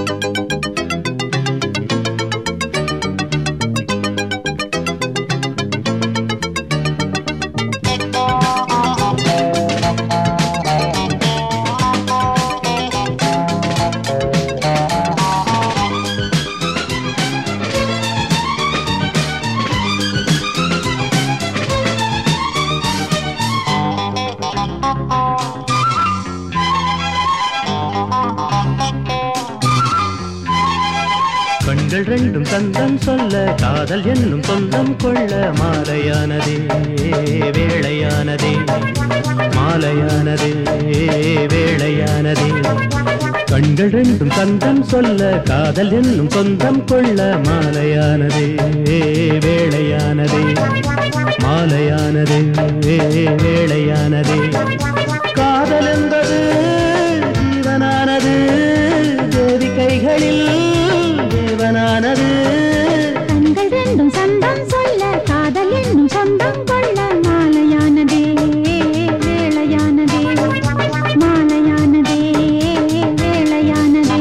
கண்கள் ரெண்டும் தந்தம் சொல்ல காதல் என்னும் சொந்தம் கொள்ள மாலையானதே வேளையானதே மாலையானதே வேளையானதே கண்கள் ரெண்டும் தந்தம் சொல்ல காதல் என்னும் சொந்தம் கொள்ள மாலையானதே வேளையானதே மாலையானதே வேளையானதே காதல் என்பது ஜீவனானது தேவி கைகளில் தேவனானது கண்கள் ரெண்டும் சந்தம் சொல்ல காதல் என்னும் சொந்தம் கொள்ள மாலையானதே வேளையானதே மாலையானதே வேளையானதே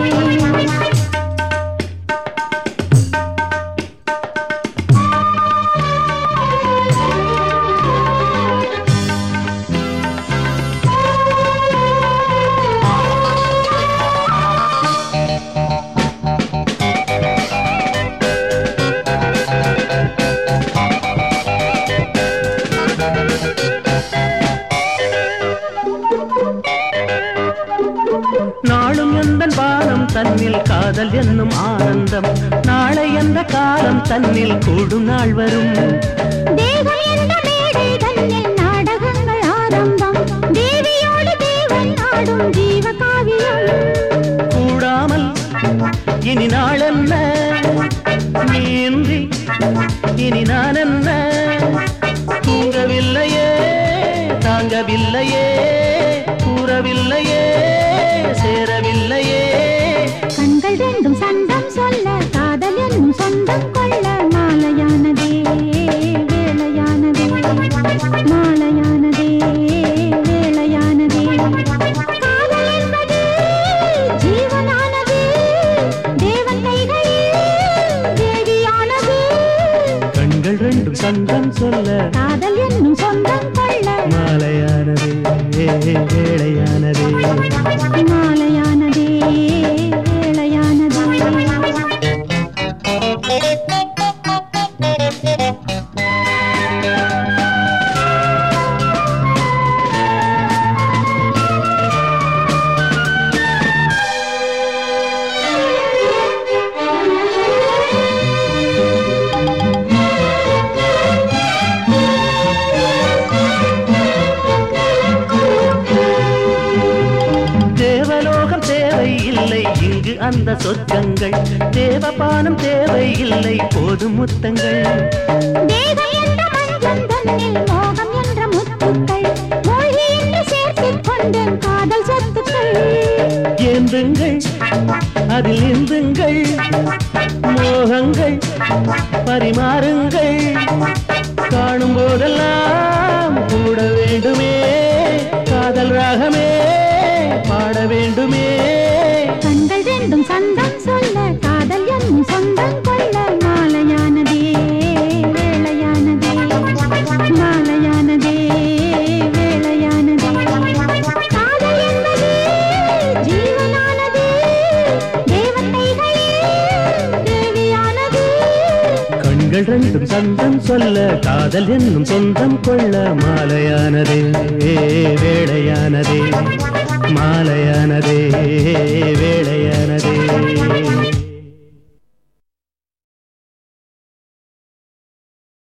நாளும் எந்த பானம் தன்னில் காதல் என்னும் ஆனந்தம் நாளை என்ற காலம் தன்னில் கூடும் நாள் வரும் தேவன் என்ற மேடை தன்னில் நாடகங்கள் ஆரம்பம் தேவியோடு தேவன் ஆடும் ஜீவ காவியம் கூடாமல் இனி நாள் என்ன நீன்றி இனி நான் என்ன தூங்கவில்லையே தாங்கவில்லையே கூறவில்லையே சேரவில்லையே கண்கள் ரெண்டும் சந்தம் சொல்ல காதல் என்னும் சொந்தம் கொள்ள மாலையானதே வேளையானதே மாலையானதே வேளையானதே காதல் என்பது ஜீவனானது தேவன் கைகளில் தேவியானது கண்கள் ரெண்டும் சந்தம் சொல்ல காதல் என்னும் சொந்தம் கொள்ள மாலையானதே வேளையானதே மாலையானதே வேளையானதே தேவலோகம் தேவை இல்லை இங்கு அந்த சொர்க்கங்கள் தேவபானம் தேவை இல்லை போதும் முத்தங்கள் தேகம் என்ற மஞ்சள் தன்னில் மோகம் என்ற முத்துக்கள் மொழி என்று சேர்த்துக் கொண்டேன் காதல் சொத்துக்கள் ஏந்துங்கள் அதில் இந்துங்கள் மோகங்கள் பரிமாறுங்கள் காணும் போதெல்லாம் கூட வேண்டுமே காதல் ராகமே பாட வேண்டுமே கண்கள் ரெண்டும் சந்தம் சொல்ல காதல் என்னும் சொந்தம் கொள்ள மாலையானதே வேளையானதே மாலையானதே வேளையானதே காதல் என்பது ஜீவனானது தேவன் கைகளில் தேவியானது கண்கள் ரெண்டும் சந்தம் சொல்ல காதல் என்னும் சொந்தம் கொள்ள மாலையானதே வேளையானதே மாலையானதே